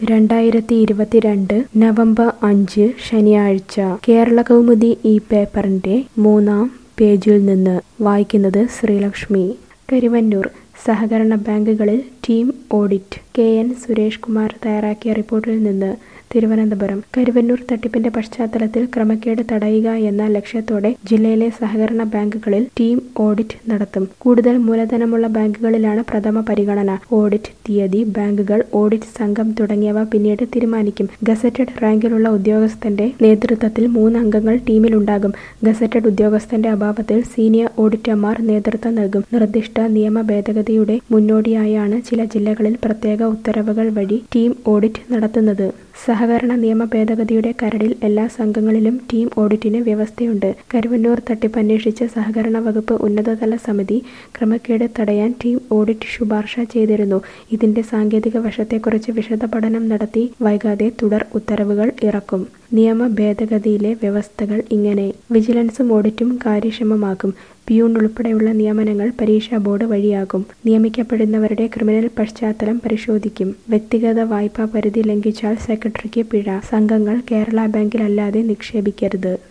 രണ്ടായിരത്തി ഇരുപത്തിരണ്ട് നവംബർ അഞ്ച് ശനിയാഴ്ച കേരള കൗമുദി ഈ പേപ്പറിന്റെ മൂന്നാം പേജിൽ നിന്ന് വായിക്കുന്നത് ശ്രീലക്ഷ്മി കരുവന്നൂർ സഹകരണ ബാങ്കുകളിൽ team audit K N Suresh Kumar തയ്യാറാക്കിയ റിപ്പോർട്ടിൽ നിന്ന് തിരുവനന്തപുരം കരുവന്നൂർ തട്ടിപ്പിന്റെ പശ്ചാത്തലത്തിൽ ക്രമക്കേട് തടയുക എന്ന ലക്ഷ്യത്തോടെ ജില്ലയിലെ സഹകരണ ബാങ്കുകളിൽ ടീം ഓഡിറ്റ് നടത്തും കൂടുതൽ മൂലധനമുള്ള ബാങ്കുകളിലാണ് പ്രഥമ പരിഗണന ഓഡിറ്റ് തീയതി ബാങ്കുകൾ ഓഡിറ്റ് സംഘം തുടങ്ങിയവ പിന്നീട് തീരുമാനിക്കും ഗസറ്റഡ് റാങ്കിലുള്ള ഉദ്യോഗസ്ഥന്റെ നേതൃത്വത്തിൽ മൂന്ന് അംഗങ്ങൾ ടീമിലുണ്ടാകും ഗസറ്റഡ് ഉദ്യോഗസ്ഥന്റെ അഭാവത്തിൽ സീനിയർ ഓഡിറ്റർമാർ നേതൃത്വം നൽകും നിർദ്ദിഷ്ട നിയമ ഭേദഗതിയുടെ മുന്നോടിയായാണ് ചില ജില്ലകളിൽ പ്രത്യേക ഉത്തരവുകൾ വഴി ടീം ഓഡിറ്റ് നടത്തുന്നത് സഹകരണ നിയമ ഭേദഗതിയുടെ കരടിൽ എല്ലാ സംഘങ്ങളിലും ടീം ഓഡിറ്റിന് വ്യവസ്ഥയുണ്ട് കരുവന്നൂർ തട്ടിപ്പ് അന്വേഷിച്ച സഹകരണ വകുപ്പ് ഉന്നതതല സമിതി ക്രമക്കേട് തടയാൻ ടീം ഓഡിറ്റ് ശുപാർശ ചെയ്തിരുന്നു ഇതിന്റെ സാങ്കേതിക വശത്തെക്കുറിച്ച് വിശദ പഠനം നടത്തി വൈകാതെ തുടർ ഉത്തരവുകൾ ഇറക്കും നിയമ ഭേദഗതിയിലെ വ്യവസ്ഥകൾ ഇങ്ങനെ വിജിലൻസും ഓഡിറ്റും കാര്യക്ഷമമാക്കും പിയൂൺ ഉൾപ്പെടെയുള്ള നിയമനങ്ങൾ പരീക്ഷാ ബോർഡ് വഴിയാകും നിയമിക്കപ്പെടുന്നവരുടെ ക്രിമിനൽ പശ്ചാത്തലം പരിശോധിക്കും വ്യക്തിഗത വായ്പാ പരിധി ലംഘിച്ചാൽ സെക്രട്ടറിക്ക് പിഴ സംഘങ്ങൾ കേരള ബാങ്കിലല്ലാതെ നിക്ഷേപിക്കരുത്